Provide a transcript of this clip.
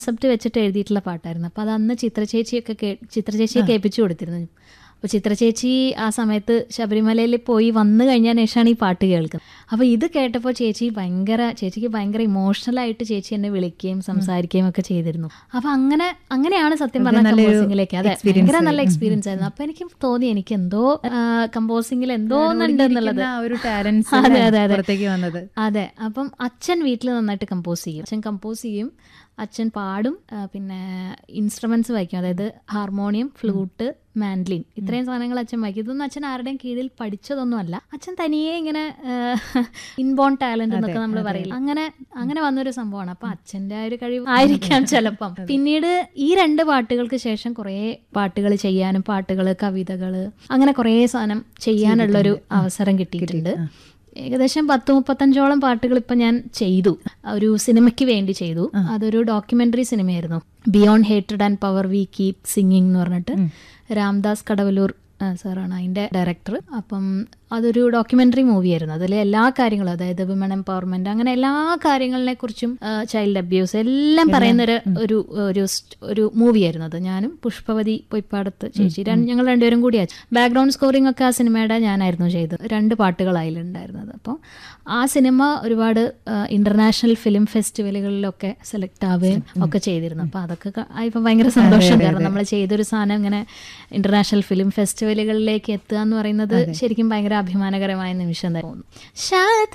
Concept വെച്ചിട്ട് എഴുതിയിട്ടുള്ള പാട്ടായിരുന്നു അപ്പോൾ അത് അന്ന് ചിത്ര ചേച്ചിയൊക്കെ കേ ചിത്ര ചേച്ചിയെ കേൾപ്പിച്ചു കൊടുത്തിരുന്നു അപ്പോൾ ചിത്ര ചേച്ചി ആ സമയത്ത് ശബരിമലയിൽ പോയി വന്നു കഴിഞ്ഞതിന് ശേഷമാണ് ഈ പാട്ട് കേൾക്കുന്നത് അപ്പോൾ ഇത് കേട്ടപ്പോൾ ചേച്ചി ഭയങ്കര ചേച്ചിക്ക് ഭയങ്കര ഇമോഷണലായിട്ട് ചേച്ചി എന്നെ വിളിക്കുകയും സംസാരിക്കുകയും ഒക്കെ ചെയ്തിരുന്നു അപ്പോൾ അങ്ങനെ അങ്ങനെയാണ് സത്യം പറഞ്ഞ നല്ലൊരു കമ്പോസിംഗിലേക്ക് അതെ experience ഭയങ്കര നല്ല എക്സ്പീരിയൻസ് ആയിരുന്നു അപ്പോൾ എനിക്ക് തോന്നി എനിക്ക് എന്തോ കമ്പോസിംഗിൽ എന്തോ ഒന്നുണ്ട് എന്നുള്ളത് ആ ഒരു ടാലൻസ് അതെ, അതെ, അതെ. പുറത്തേക്ക് വന്നത് അതെ അപ്പം അച്ഛൻ വീട്ടിൽ നന്നായിട്ട് കമ്പോസ് ചെയ്യും അച്ഛൻ കമ്പോസ് ചെയ്യും അച്ഛൻ പാടും ആ, പിന്നെ ഇൻസ്ട്രുമെന്റ്സ് വായിക്കും അതായത് ഹാർമോണിയം ഫ്ലൂട്ട് മാൻഡ്ലിൻ ഇത്രയും സാധനങ്ങൾ അച്ഛൻ വായിക്കും ഇതൊന്നും അച്ഛൻ ആരുടെയും കീഴിൽ പഠിച്ചതൊന്നുമല്ല അച്ഛൻ തനിയെ ഇങ്ങനെ ഇൻബോൺ ടാലന്റ് എന്നൊക്കെ നമ്മൾ പറയില്ല അങ്ങനെ അങ്ങനെ വന്നൊരു സംഭവമാണ് അപ്പൊ അച്ഛന്റെ ആ ഒരു കഴിവ് ആയിരിക്കാം ചിലപ്പം പിന്നീട് ഈ രണ്ട് പാട്ടുകൾക്ക് ശേഷം കുറേ പാട്ടുകൾ ചെയ്യാനും പാട്ടുകൾ കവിതകൾ അങ്ങനെ കുറേ സാധനം ചെയ്യാനുള്ളൊരു അവസരം കിട്ടിയിട്ടുണ്ട് ഏകദേശം പത്ത് മുപ്പത്തഞ്ചോളം പാട്ടുകൾ ഇപ്പം ഞാൻ ചെയ്തു ഒരു സിനിമയ്ക്ക് വേണ്ടി ചെയ്തു അതൊരു ഡോക്യുമെന്ററി സിനിമയായിരുന്നു ബിയോണ്ട് ഹേറ്റഡ് and power we keep singing എന്ന് പറഞ്ഞിട്ട് രാംദാസ് കടവലൂർ ആ, സാറാണ് അതിൻ്റെ ഡയറക്ടർ അപ്പം അതൊരു ഡോക്യുമെന്ററി മൂവിയായിരുന്നു അതിൽ എല്ലാ കാര്യങ്ങളും അതായത് വിമൺ എംപവർമെന്റ് അങ്ങനെ എല്ലാ കാര്യങ്ങളെ കുറിച്ചും ചൈൽഡ് അബ്യൂസ് എല്ലാം പറയുന്ന ഒരു ഒരു ഒരു സ്റ്റ്- ഒരു മൂവിയായിരുന്നു അത് ഞാനും പുഷ്പവതി പൊയ്പ്പാടത്ത് ചേച്ചി രണ്ട് ഞങ്ങൾ രണ്ടുപേരും കൂടിയാ ബാക്ക്ഗ്രൗണ്ട് സ്കോറിംഗ് ഒക്കെ ആ സിനിമയുടെ ഞാനായിരുന്നു ചെയ്തത് രണ്ട് പാട്ടുകളായിലുണ്ടായിരുന്നത് അപ്പോൾ ആ സിനിമ ഒരുപാട് ഇന്റർനാഷണൽ ഫിലിം ഫെസ്റ്റിവലുകളിലൊക്കെ സെലക്ട് ആവുകയും ഒക്കെ ചെയ്തിരുന്നു അപ്പോൾ അതൊക്കെ ക- ആയപ്പോൾ ഭയങ്കര സന്തോഷം കാരണം നമ്മൾ ചെയ്തൊരു സാധനം ഇങ്ങനെ ഇന്റർനാഷണൽ ഫിലിം ഫെസ്റ്റിവലുകളിലേക്ക് എത്തുക എന്ന് പറയുന്നത് ശരിക്കും ഭയങ്കര അഭിമാനകരമായ നിമിഷം തന്നെ തോന്നുന്നു